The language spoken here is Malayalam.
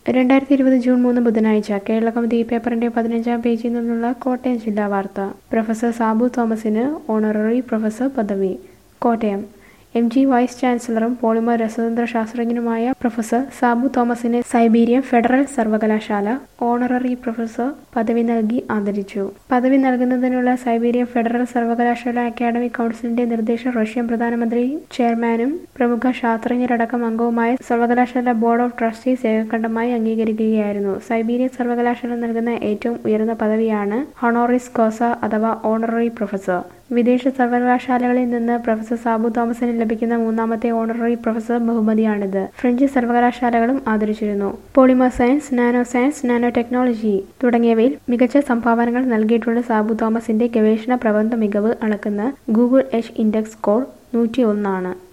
രണ്ടായിരത്തി ഇരുപത് ജൂൺ മൂന്ന് ബുധനാഴ്ച കേരള കൗമുദി പേപ്പറിന്റെ പതിനഞ്ചാം പേജിൽ നിന്നുള്ള കോട്ടയം ജില്ലാ വാർത്ത പ്രൊഫസർ സാബു തോമസിന് ഓണററി പ്രൊഫസർ പദവി കോട്ടയം എം ജി വൈസ് ചാൻസലറും പോളിമർ രസതന്ത്ര ശാസ്ത്രജ്ഞനുമായ പ്രൊഫസർ സാബു തോമസിനെ സൈബീരിയൻ ഫെഡറൽ സർവകലാശാല ഓണററി പ്രൊഫസർ പദവി നൽകി ആദരിച്ചു പദവി നൽകുന്നതിനുള്ള സൈബീരിയൻ ഫെഡറൽ സർവകലാശാല അക്കാഡമിക് കൗൺസിലിന്റെ നിർദ്ദേശം റഷ്യൻ പ്രധാനമന്ത്രി ചെയർമാനും പ്രമുഖ ശാസ്ത്രജ്ഞരടക്കം അംഗവുമായ സർവകലാശാല ബോർഡ് ഓഫ് ട്രസ്റ്റീസ് ഏകകണ്ഠമായി അംഗീകരിക്കുകയായിരുന്നു സൈബീരിയൻ സർവകലാശാല നൽകുന്ന ഏറ്റവും ഉയർന്ന പദവിയാണ് ഹോണോറിസ് കോസ അഥവാ ഓണററി പ്രൊഫസർ വിദേശ സർവകലാശാലകളിൽ നിന്ന് പ്രൊഫസർ സാബു തോമസിന് ലഭിക്കുന്ന മൂന്നാമത്തെ ഓണററി പ്രൊഫസർ ബഹുമതിയാണിത് ഫ്രഞ്ച് സർവകലാശാലകളും ആദരിച്ചിരുന്നു polymer science nano science nano technology തുടങ്ങിയവയിൽ മികച്ച സംഭാവനകൾ നൽകിയിട്ടുള്ള സാബു തോമസിന്റെ ഗവേഷണ പ്രബന്ധ മികവ് അളക്കുന്ന ഗൂഗിൾ എച്ച് ഇൻഡെക്സ് സ്കോർ നൂറ്റി ഒന്നാണ്